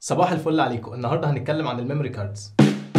صباح الفل عليكم النهارده هنتكلم عن الميموري كاردز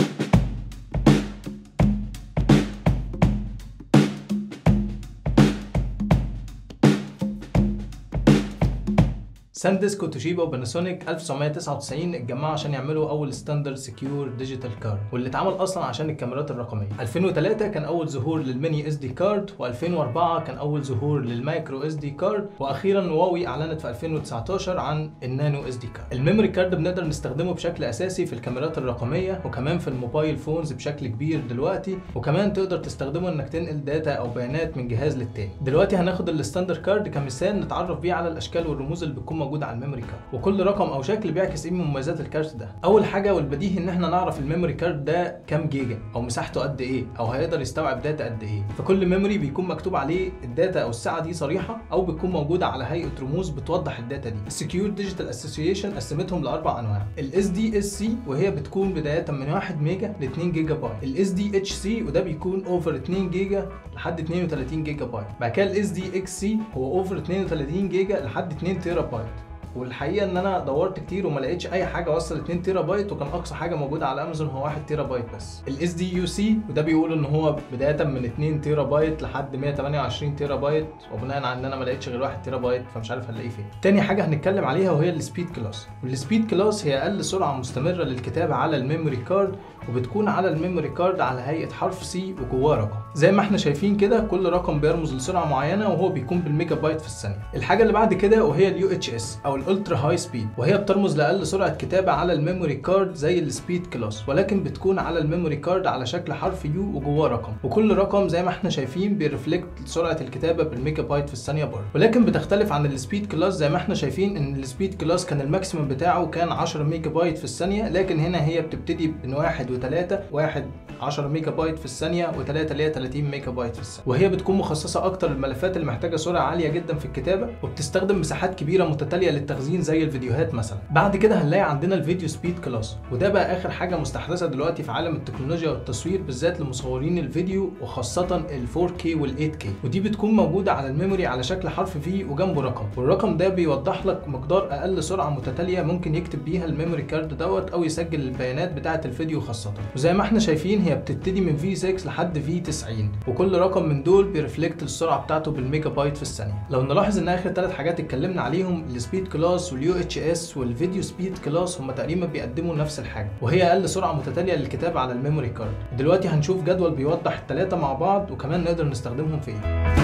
سانديسك وتوشيبا وباناسونيك 1999 اتجمعوا عشان يعملوا اول ستاندرد سكيور ديجيتال كارد واللي اتعمل اصلا عشان الكاميرات الرقميه 2003 كان اول ظهور للميني اس دي كارد و2004 كان اول ظهور للمايكرو اس دي كارد واخيرا هواوي اعلنت في 2019 عن النانو اس دي كارد الميموري كارد بنقدر نستخدمه بشكل اساسي في الكاميرات الرقميه وكمان في الموبايل فونز بشكل كبير دلوقتي وكمان تقدر تستخدمه انك تنقل داتا او بيانات من جهاز للتاني دلوقتي هناخد الستاندرد كارد كمثال نتعرف بيه على الاشكال والرموز اللي بتكون موجوده على الميموري كارد وكل رقم او شكل بيعكس ايه من مميزات الكارت ده اول حاجه والبديهي ان احنا نعرف الميموري كارد ده كام جيجا او مساحته قد ايه او هيقدر يستوعب داتا قد ايه فكل ميموري بيكون مكتوب عليه الداتا او الساعه دي صريحه او بتكون موجوده على هيئه رموز بتوضح الداتا دي السكيور ديجيتال اسوسيشن قسمتهم لاربع انواع الاس دي اس سي وهي بتكون بدايه من 1 ميجا ل 2 جيجا بايت الاس دي اتش سي وده بيكون اوفر 2 جيجا لحد 32 جيجا بايت بعد كده الاس دي اكس سي هو اوفر 32 جيجا لحد 2 تيرا بايت والحقيقه ان انا دورت كتير وما لقيتش اي حاجه وصل 2 تيرا بايت وكان اقصى حاجه موجوده على امازون هو 1 تيرا بايت بس الاس دي يو سي وده بيقول ان هو بدايه من 2 تيرا بايت لحد 128 تيرا بايت وبناء على ان انا ما لقيتش غير 1 تيرا بايت فمش عارف هنلاقيه فين تاني حاجه هنتكلم عليها وهي السبيد كلاس والسبيد كلاس هي اقل سرعه مستمره للكتابه على الميموري كارد وبتكون على الميموري كارد على هيئه حرف سي وجواه رقم زي ما احنا شايفين كده كل رقم بيرمز لسرعه معينه وهو بيكون بالميجا بايت في الثانيه الحاجه اللي بعد كده وهي اليو اتش اس او الالترا هاي سبيد وهي بترمز لاقل سرعه كتابه على الميموري كارد زي السبيد كلاس ولكن بتكون على الميموري كارد على شكل حرف يو وجواه رقم وكل رقم زي ما احنا شايفين بيرفلكت سرعه الكتابه بالميجا بايت في الثانيه برضه ولكن بتختلف عن السبيد كلاس زي ما احنا شايفين ان السبيد كلاس كان الماكسيمم بتاعه كان 10 ميجا بايت في الثانيه لكن هنا هي بتبتدي من 1 و3 1 10 ميجا بايت في الثانيه و3 اللي هي 30 ميجا بايت في الثانيه وهي بتكون مخصصه اكتر للملفات اللي محتاجه سرعه عاليه جدا في الكتابه وبتستخدم مساحات كبيره متتاليه للتخزين زي الفيديوهات مثلا بعد كده هنلاقي عندنا الفيديو سبيد كلاس وده بقى اخر حاجه مستحدثه دلوقتي في عالم التكنولوجيا والتصوير بالذات لمصورين الفيديو وخاصه ال 4K وال 8K ودي بتكون موجوده على الميموري على شكل حرف في وجنبه رقم والرقم ده بيوضح لك مقدار اقل سرعه متتاليه ممكن يكتب بيها الميموري كارد دوت او يسجل البيانات بتاعه الفيديو خاصه وزي ما احنا شايفين هي بتبتدي من V6 لحد V90 وكل رقم من دول بيرفلكت السرعه بتاعته بالميجا بايت في الثانيه لو نلاحظ ان اخر ثلاث حاجات اتكلمنا عليهم السبيد كلاس واليو اتش اس والفيديو سبيد كلاس هم تقريبا بيقدموا نفس الحاجه وهي اقل سرعه متتاليه للكتابه على الميموري كارد دلوقتي هنشوف جدول بيوضح الثلاثه مع بعض وكمان نقدر نستخدمهم في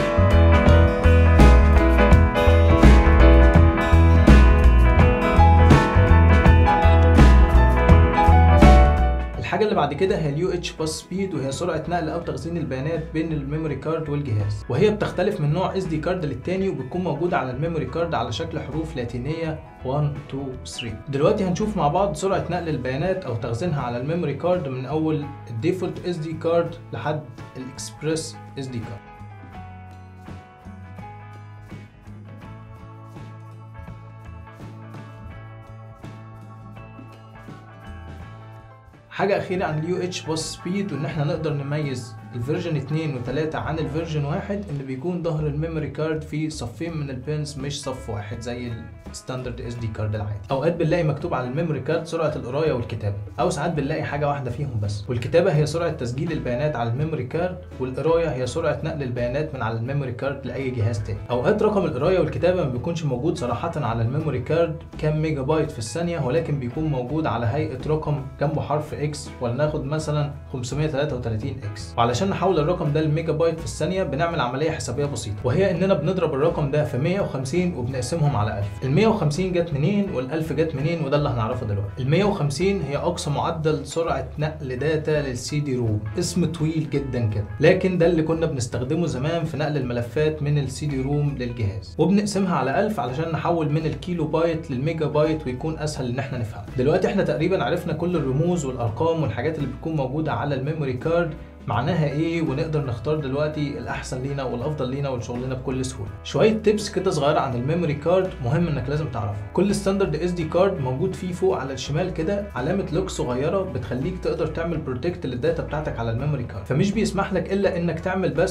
ايه الحاجه اللي بعد كده هي اليو اتش باس سبيد وهي سرعه نقل او تخزين البيانات بين الميموري كارد والجهاز وهي بتختلف من نوع اس دي كارد للتاني وبتكون موجوده على الميموري كارد على شكل حروف لاتينيه 1 2 3 دلوقتي هنشوف مع بعض سرعه نقل البيانات او تخزينها على الميموري كارد من اول الديفولت اس دي كارد لحد الاكسبريس اس دي كارد حاجه اخيره عن اليو اتش باس سبيد وان احنا نقدر نميز الفيرجن 2 و3 عن الفيرجن 1 ان بيكون ظهر الميموري كارد فيه صفين من البينز مش صف واحد زي الستاندرد اس دي كارد العادي اوقات بنلاقي مكتوب على الميموري كارد سرعه القرايه والكتابه او ساعات بنلاقي حاجه واحده فيهم بس والكتابه هي سرعه تسجيل البيانات على الميموري كارد والقرايه هي سرعه نقل البيانات من على الميموري كارد لاي جهاز تاني اوقات رقم القرايه والكتابه ما بيكونش موجود صراحه على الميموري كارد كام ميجا بايت في الثانيه ولكن بيكون موجود على هيئه رقم جنبه حرف اكس ولناخد مثلا 533 اكس وعلشان نحول الرقم ده لميجا بايت في الثانيه بنعمل عمليه حسابيه بسيطه وهي اننا بنضرب الرقم ده في 150 وبنقسمهم على 1000 ال 150 جت منين وال 1000 جت منين وده اللي هنعرفه دلوقتي ال 150 هي اقصى معدل سرعه نقل داتا للسي دي روم اسم طويل جدا كده لكن ده اللي كنا بنستخدمه زمان في نقل الملفات من السي دي روم للجهاز وبنقسمها على 1000 علشان نحول من الكيلو بايت للميجا بايت ويكون اسهل ان احنا نفهم دلوقتي احنا تقريبا عرفنا كل الرموز والارقام والحاجات اللي بتكون موجوده على الميموري كارد معناها ايه ونقدر نختار دلوقتي الاحسن لينا والافضل لينا ولشغلنا بكل سهوله شويه تيبس كده صغيره عن الميموري كارد مهم انك لازم تعرفها كل ستاندرد اس دي كارد موجود فيه فوق على الشمال كده علامه لوك صغيره بتخليك تقدر تعمل بروتكت للداتا بتاعتك على الميموري كارد فمش بيسمح لك الا انك تعمل بس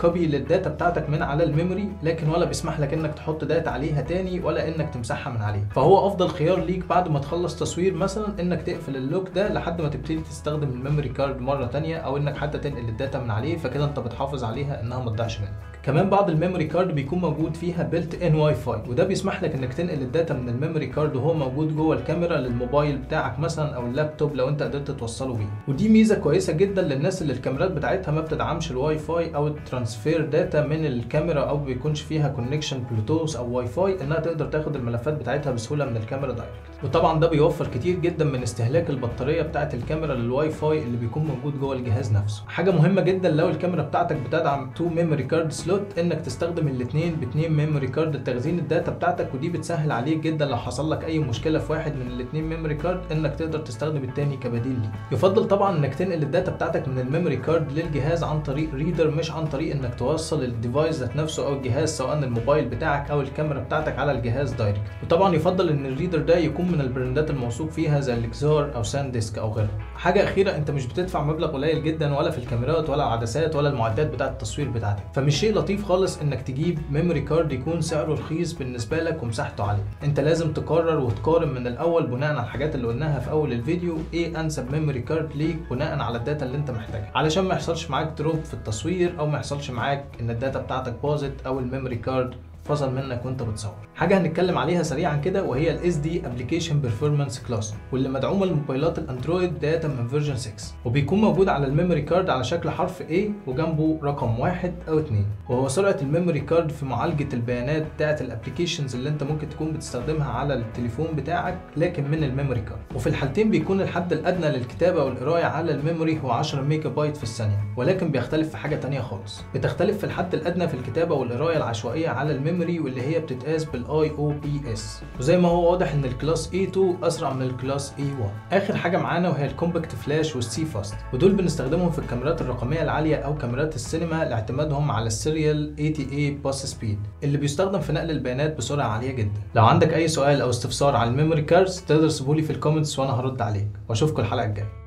كوبي للداتا بتاعتك من على الميموري لكن ولا بيسمح لك انك تحط داتا عليها تاني ولا انك تمسحها من عليه فهو افضل خيار ليك بعد ما تخلص تصوير مثلا انك تقفل اللوك ده لحد ما تبتدي تستخدم الميموري كارد مره تانية او انك حتى تنقل الداتا من عليه فكده انت بتحافظ عليها انها ما تضيعش منك كمان بعض الميموري كارد بيكون موجود فيها بيلت ان واي فاي وده بيسمح لك انك تنقل الداتا من الميموري كارد وهو موجود جوه الكاميرا للموبايل بتاعك مثلا او اللابتوب لو انت قدرت توصله بيه ودي ميزه كويسه جدا للناس اللي الكاميرات بتاعتها ما بتدعمش الواي فاي او الترانسفير داتا من الكاميرا او بيكونش فيها كونكشن بلوتوث او واي فاي انها تقدر تاخد الملفات بتاعتها بسهوله من الكاميرا دايركت وطبعا ده بيوفر كتير جدا من استهلاك البطاريه بتاعه الكاميرا للواي فاي اللي بيكون موجود جوه الجهاز نفسه حاجه مهمه جدا لو الكاميرا بتاعتك بتدعم 2 ميموري كارد سلوت انك تستخدم الاثنين باثنين ميموري كارد لتخزين الداتا بتاعتك ودي بتسهل عليك جدا لو حصل لك اي مشكله في واحد من الاثنين ميموري كارد انك تقدر تستخدم الثاني كبديل ليه يفضل طبعا انك تنقل الداتا بتاعتك من الميموري كارد للجهاز عن طريق ريدر مش عن طريق انك توصل الديفايس ذات نفسه او الجهاز سواء الموبايل بتاعك او الكاميرا بتاعتك على الجهاز دايركت وطبعا يفضل ان الريدر ده يكون من البراندات الموثوق فيها زي الاكزار او سان ديسك او غيرها حاجه اخيره انت مش بتدفع مبلغ قليل جدا ولا في الكاميرات ولا العدسات ولا المعدات بتاعه التصوير بتاعتك فمش شيء لطيف خالص انك تجيب ميموري كارد يكون سعره رخيص بالنسبه لك ومساحته عاليه انت لازم تقرر وتقارن من الاول بناء على الحاجات اللي قلناها في اول الفيديو ايه انسب ميموري كارد ليك بناء على الداتا اللي انت محتاجها علشان ما يحصلش معاك دروب في التصوير او ما يحصلش معاك ان الداتا بتاعتك باظت او الميموري كارد فصل منك وانت بتصور حاجه هنتكلم عليها سريعا كده وهي الاس دي ابلكيشن بيرفورمانس كلاس واللي مدعومه لموبايلات الاندرويد بدايه من فيرجن 6 وبيكون موجود على الميموري كارد على شكل حرف A وجنبه رقم واحد او اتنين وهو سرعه الميموري كارد في معالجه البيانات بتاعه الابلكيشنز اللي انت ممكن تكون بتستخدمها على التليفون بتاعك لكن من الميموري كارد وفي الحالتين بيكون الحد الادنى للكتابه والقرايه على الميموري هو 10 ميجا بايت في الثانيه ولكن بيختلف في حاجه تانية خالص بتختلف في الحد الادنى في الكتابه والقرايه العشوائيه على الميموري واللي هي بتتقاس بالاي او بي اس وزي ما هو واضح ان الكلاس A2 اسرع من الكلاس A1 اخر حاجه معانا وهي الكومباكت فلاش والسي فاست ودول بنستخدمهم في الكاميرات الرقميه العاليه او كاميرات السينما لاعتمادهم على السيريال ATA باس سبيد اللي بيستخدم في نقل البيانات بسرعه عاليه جدا لو عندك اي سؤال او استفسار عن الميموري كاردز تقدر تسيبهولي في الكومنتس وانا هرد عليك واشوفكم الحلقه الجايه